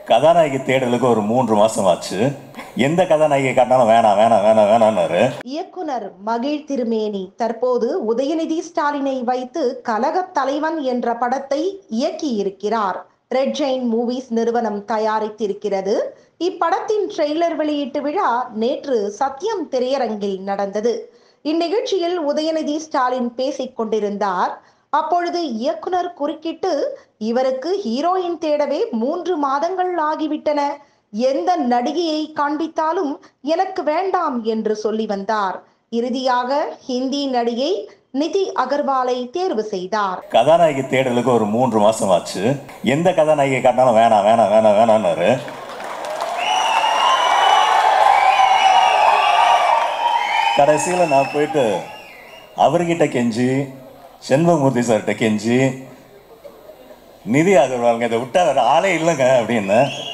கதாநாயகி தேடலுக்கு ஒரு மூன்று மாசம் ஆச்சு எந்த கதாநாயகி காட்டினாலும் வேணாம் வேணாம் வேணாம் வேணாம்னாரு இயக்குனர் மகிழ் திருமேனி தற்போது உதயநிதி ஸ்டாலினை வைத்து கலகத் தலைவன் என்ற படத்தை இயக்கியிருக்கிறார் ரெட் ஜெயின் மூவிஸ் நிறுவனம் தயாரித்திருக்கிறது இப்படத்தின் ட்ரெய்லர் வெளியீட்டு விழா நேற்று சத்யம் திரையரங்கில் நடந்தது இந்நிகழ்ச்சியில் உதயநிதி ஸ்டாலின் பேசிக் கொண்டிருந்தார் அப்பொழுது இயக்குனர் குறுக்கிட்டு இவருக்கு ஹீரோயின் தேடவே மூன்று மாதங்கள் ஆகிவிட்டன எந்த நடிகையை காண்பித்தாலும் எனக்கு வேண்டாம் என்று சொல்லி வந்தார் இறுதியாக ஹிந்தி நடிகை நிதி அகர்வாலை தேர்வு செய்தார் கதாநாயகி தேடலுக்கு ஒரு மூன்று மாசம் ஆச்சு எந்த கதாநாயகி காட்டினாலும் வேணாம் வேணாம் வேணாம் வேணாம்னாரு கடைசியில் நான் போயிட்டு அவர்கிட்ட கெஞ்சி செண்பகமூர்த்தி சார்கிட்ட கெஞ்சி நிதி அகர்வாலுங்க இதை விட்டா வேற ஆளே இல்லைங்க அப்படின்னு